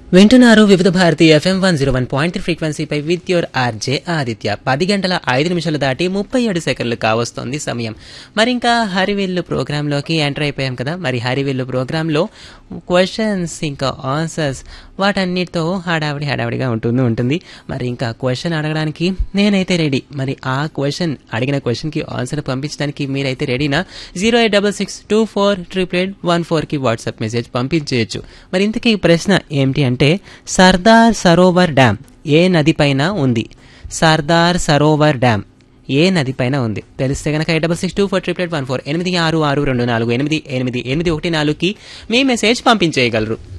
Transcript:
వింటున్నారు Vividh Bharati FM one zero one point three ఫ్రీక్వెన్సీపై with your RJ Aditya పది గంటల ఐదు నిమిషాలు దాటి ముప్పై ఏడు సెకండ్లు కావస్తోంది సమయం మరి ఇంకా హరివిల్లు ప్రోగ్రాంలోకి ఎంటర్ అయిపోయాం కదా మరి హరివిల్లు ప్రోగ్రాంలో క్వశ్చన్స్ ఇంకా ఆన్సర్స్ వాటన్నిటితో హడావిడి హడావిడిగా ఉంటుంది ఉంటుంది మరి ఇంకా క్వశ్చన్ అడగడానికి నేనైతే రెడీ మరి ఆ క్వశ్చన్ అడిగిన క్వశ్చన్కి ఆన్సర్ పంపించడానికి మీరైతే రెడీనా zero eight double six two four triple eight one ఫోర్కి వాట్సాప్ మెసేజ్ పంపించేయచ్చు మరి ఇంతకీ ప్రశ్న ఏమిటి అంటే సర్దార్ సరోవర్ డ్యామ్ ఏ నది పైన ఉంది సర్దార్ సరోవర్ డ్యామ్ ఏ నది పైన ఉంది తెలిస్తే కనుక eight double six two four triple eight one four ఎనిమిది ఆరు ఆరు రెండు నాలుగు ఎనిమిది ఎనిమిది ఎనిమిది ఒకటి నాలుగుకి మీ మెసేజ్ పంపించేయగలరు